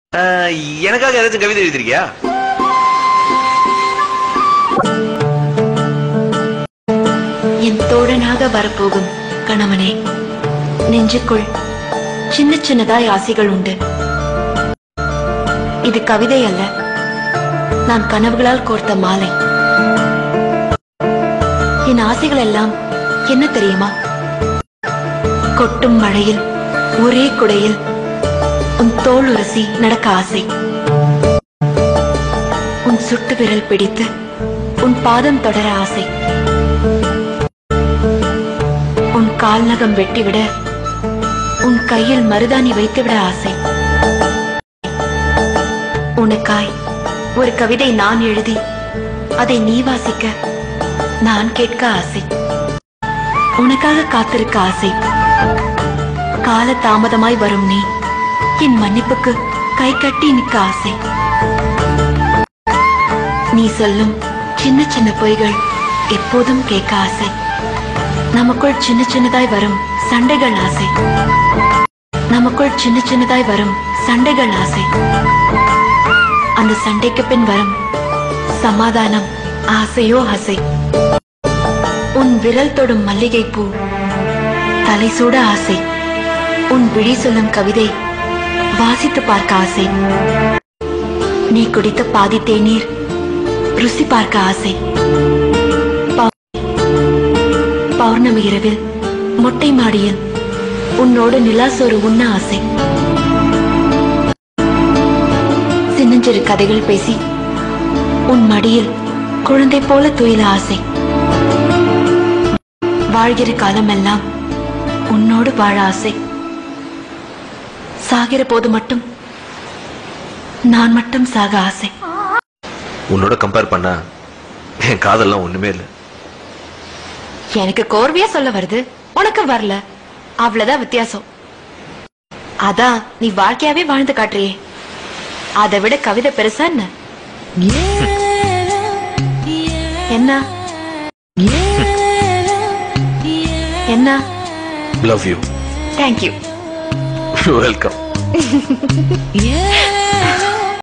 ஆஹ், எனக்காக ஏதாச்சும் கவிதை எழுதிருக்கியா என் தோழனாக வரப்போகும் கணவனே நெஞ்சுக்குள் சின்ன சின்னதாய் ஆசைகள் உண்டு இது கவிதை அல்ல நான் கனவுகளால் கோர்த்த மாலை என் ஆசைகள் எல்லாம் என்ன தெரியுமா கொட்டும் மழையில் ஒரே குடையில் உன் தோல் உரசி நடக்க ஆசை உன் சுட்டு விரல் பிடித்து உன் பாதம் தொடர ஆசை உன் கால் நகம் வெட்டிவிட உன் கையில் மருதாணி வைத்துவிட ஆசை உனக்காய் ஒரு கவிதை நான் எழுதி அதை நீ வாசிக்க நான் கேட்க ஆசை உனக்காக காத்திருக்க ஆசை கால தாமதமாய் வரும் நீ என் மன்னிப்புக்கு கை கட்டி நிற்க ஆசை நீ சொல்லும் சின்ன சின்ன பொய்கள் எப்போதும் கேட்க ஆசை நமக்குள் சின்ன சின்னதாய் வரும் சண்டைகள் ஆசை நமக்குள் சின்ன சின்னதாய் வரும் சண்டைகள் ஆசை அந்த சண்டைக்கு பின் வரும் சமாதானம் ஆசையோ ஆசை உன் விரல் தொடும் மல்லிகை பூ தலை சூட ஆசை உன் விழி சொல்லும் கவிதை வாசித்து பார்க்க ஆசை நீ குடித்த பாதி தேநீர் ருசி பார்க்க ஆசை பௌர்ணமி இரவில் மொட்டை மாடியில் உன்னோடு நிலாசோறு உண்ண ஆசை சின்னஞ்சிறு கதைகள் பேசி உன் மடியில் குழந்தை போல துயில ஆசை வாழ்கிற காலமெல்லாம் உன்னோடு வாழ ஆசை சாகிற போது மட்டும் நான் மட்டும் சாக ஆசை உன்னோட கம்பேர் பண்ணா என் காதல்லாம் ஒண்ணுமே இல்லை எனக்கு கோர்வையா சொல்ல வருது உனக்கு வரல அவ்வளவுதான் வித்தியாசம் அதான் நீ வாழ்க்கையாவே வாழ்ந்து காட்டுறியே அதை விட கவிதை பெருசா என்ன என்ன என்ன love you thank you welcome Yeah.